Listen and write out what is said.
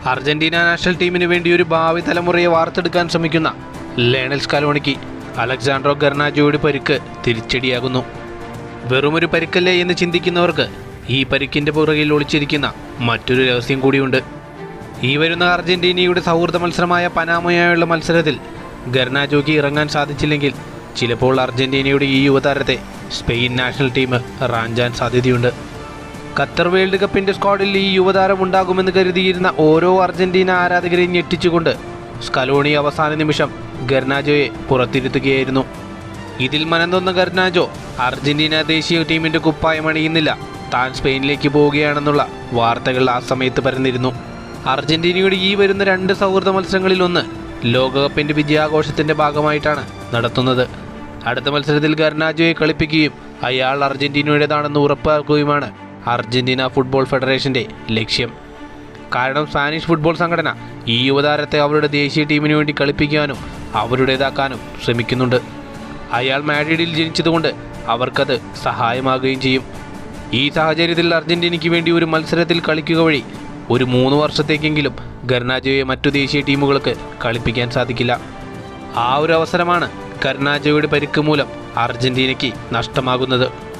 Argentina national ടീമിന് വേണ്ടി ഒരു ഭാവി തലമുറയെ വാർത്തെടുക്കാൻ ശ്രമിക്കുന്ന ലേണൽ സ്കാലോണിക്ക് അലക്സാൻഡ്രോ ഗർണാജോയുടെ പരിക്ക് തിരിച്ചടിയാകുന്നു വെറുമൊരു പരിക്കല്ലേ എന്ന് ചിന്തിക്കുന്നവർക്ക് ഈ പരിക്കിന്റെ പുറകിൽ ഒളിച്ചിരിക്കുന്ന മറ്റൊരു രഹസ്യം കൂടിയുണ്ട് ഈ വരുന്ന അർജന്റീനയുടെ സൗഹൃദ മത്സരമായ പനാമയായുള്ള മത്സരത്തിൽ ഗർണാജോയ്ക്ക് ഇറങ്ങാൻ സാധിച്ചില്ലെങ്കിൽ ചിലപ്പോൾ അർജന്റീനയുടെ ഈ യുവതാരത്തെ സ്പെയിൻ നാഷണൽ ടീം റാഞ്ചാൻ സാധ്യതയുണ്ട് ഖത്തർ വേൾഡ് കപ്പിന്റെ സ്ക്വാഡിൽ ഈ യുവതാരം ഉണ്ടാകുമെന്ന് കരുതിയിരുന്ന ഓരോ അർജന്റീന ആരാധകരെയും ഞെട്ടിച്ചുകൊണ്ട് സ്കലോണി അവസാന നിമിഷം ഗർണാജോയെ പുറത്തിരുത്തുകയായിരുന്നു ഇതിൽ മനംതൊന്ന ഗർണാജോ അർജന്റീന ദേശീയ ടീമിന്റെ കുപ്പായം അണിയുന്നില്ല താൻ സ്പെയിനിലേക്ക് പോവുകയാണെന്നുള്ള വാർത്തകൾ ആ സമയത്ത് പരന്നിരുന്നു അർജന്റീനയുടെ ഈ വരുന്ന രണ്ട് സൗഹൃദ മത്സരങ്ങളിൽ ഒന്ന് ലോകകപ്പിന്റെ വിജയാഘോഷത്തിന്റെ ഭാഗമായിട്ടാണ് നടത്തുന്നത് അടുത്ത മത്സരത്തിൽ ഗർണാജോയെ കളിപ്പിക്കുകയും അയാൾ അർജന്റീനയുടേതാണെന്ന് ഉറപ്പാക്കുകയുമാണ് അർജന്റീന ഫുട്ബോൾ ഫെഡറേഷന്റെ ലക്ഷ്യം കാരണം സ്പാനിഷ് ഫുട്ബോൾ സംഘടന ഈ യുവതാരത്തെ അവരുടെ ദേശീയ ടീമിന് വേണ്ടി കളിപ്പിക്കാനും അവരുടേതാക്കാനും ശ്രമിക്കുന്നുണ്ട് അയാൾ മാഡ്രിഡിൽ ജനിച്ചതുകൊണ്ട് അവർക്കത് സഹായമാകുകയും ചെയ്യും ഈ സാഹചര്യത്തിൽ അർജന്റീനയ്ക്ക് വേണ്ടി ഒരു മത്സരത്തിൽ കളിക്കുക വഴി ഒരു മൂന്ന് വർഷത്തേക്കെങ്കിലും ഗർണാജോയെ മറ്റു ദേശീയ ടീമുകൾക്ക് കളിപ്പിക്കാൻ സാധിക്കില്ല ആ ഒരു അവസരമാണ് ഗർണാജോയുടെ പരിക്ക് മൂലം അർജന്റീനയ്ക്ക് നഷ്ടമാകുന്നത്